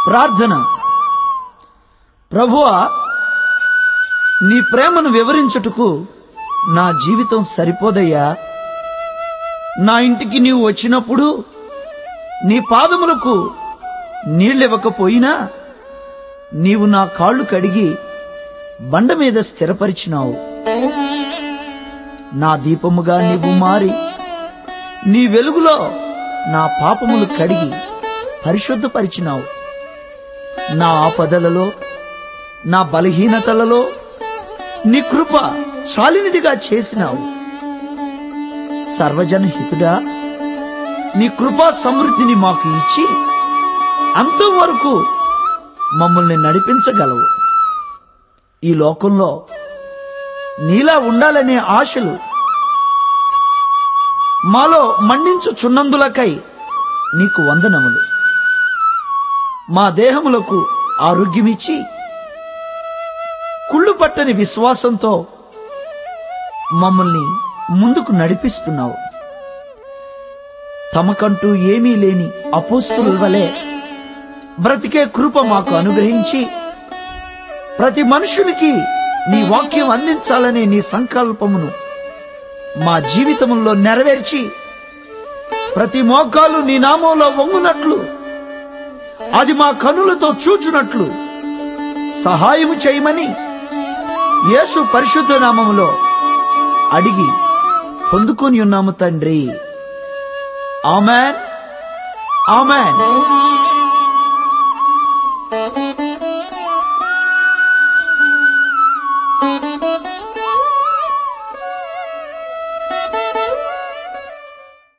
ప్రార్థన ప్రభువా నీ ప్రేమను వివరించుటకు నా జీవితం సరిపోదయ్యా నా ఇంటికి నీవు వచ్చినప్పుడు నీ పాదములకు నీళ్ళివ్వకపోయినా నీవు నా కాళ్ళు కడిగి బండ మీద స్థిరపరిచినావు నా దీపముగా నీవు మారి నీ వెలుగులో నా పాపములు కడిగి పరిశుద్ధపరిచినావు నా ఆపదలలో నా బలహీనతలలో నీ కృప చాలినిదిగా చేసినావు సర్వజన హితుడా నీ కృపా సమృద్ధిని మాకు ఇచ్చి అంతం వరకు మమ్మల్ని నడిపించగలవు ఈ లోకంలో నీలా ఉండాలనే ఆశలు మాలో మండించుచున్నందులకై నీకు వందనములు మా దేహములకు ఆరోగ్యమిచ్చి కుళ్ళు పట్టని విశ్వాసంతో మమ్మల్ని ముందుకు నడిపిస్తున్నావు తమకంటూ ఏమీ లేని అపోస్తుల వలె బ్రతికే కృప మాకు అనుగ్రహించి ప్రతి మనుషునికి నీ వాక్యం అందించాలనే నీ సంకల్పమును మా జీవితంలో నెరవేర్చి ప్రతి మోకాలు నీ నామంలో వంగునట్లు అది మా కనులతో చూచునట్లు సహాయము చేయమని యేసు పరిశుద్ధ నామములో అడిగి పొందుకొని ఉన్నాము తండ్రి ఆమెన్ ఆమెన్